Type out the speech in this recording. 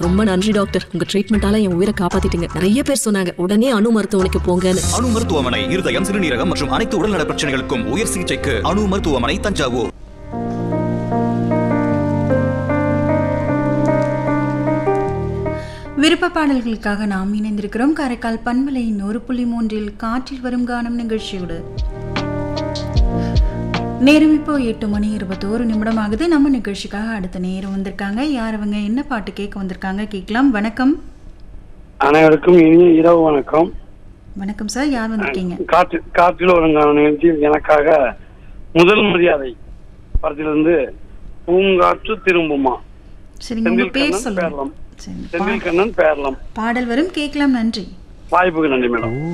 ரொம்ப நன்றி டாக்டர் உங்க ட்ரீட்மெண்டால என் உயிரை காப்பாத்திட்டீங்க நிறைய பேர் சொன்னாங்க உடனே அணு மருத்துவமனைக்கு போங்கன்னு அணு மருத்துவமனை இருதயம் சிறுநீரகம் மற்றும் அனைத்து உடல்நல பிரச்சனைகளுக்கும் உயர் சிகிச்சைக்கு அணு மருத்துவமனை தஞ்சாவூர் விருப்ப பாடல்களுக்காக நாம் இணைந்திருக்கிறோம் காரைக்கால் பண்பலையின் ஒரு புள்ளி மூன்றில் காற்றில் வரும் கானம் நிகழ்ச்சியோடு நேரம் இப்போ எட்டு மணி இருபத்தோரு நிமிடம் ஆகுது நம்ம நிகழ்ச்சிக்காக அடுத்த நேரம் வந்திருக்காங்க யார் அவங்க என்ன பாட்டு கேட்க வந்திருக்காங்க கேட்கலாம் வணக்கம் அனைவருக்கும் இனிய இரவு வணக்கம் வணக்கம் சார் யார் வந்திருக்கீங்க காற்று காற்றில் ஒருங்கான நிகழ்ச்சியில் எனக்காக முதல் மரியாதை படத்திலிருந்து பூங்காற்று திரும்புமா சரிங்க உங்க செந்தில் பேர் கண்ணன் சொல்லுங்க பேரலாம் சரி செந்தில் கண்ணன் பேரலாம் பாடல் வரும் கேட்கலாம் நன்றி வாய்ப்புக்கு நன்றி மேடம்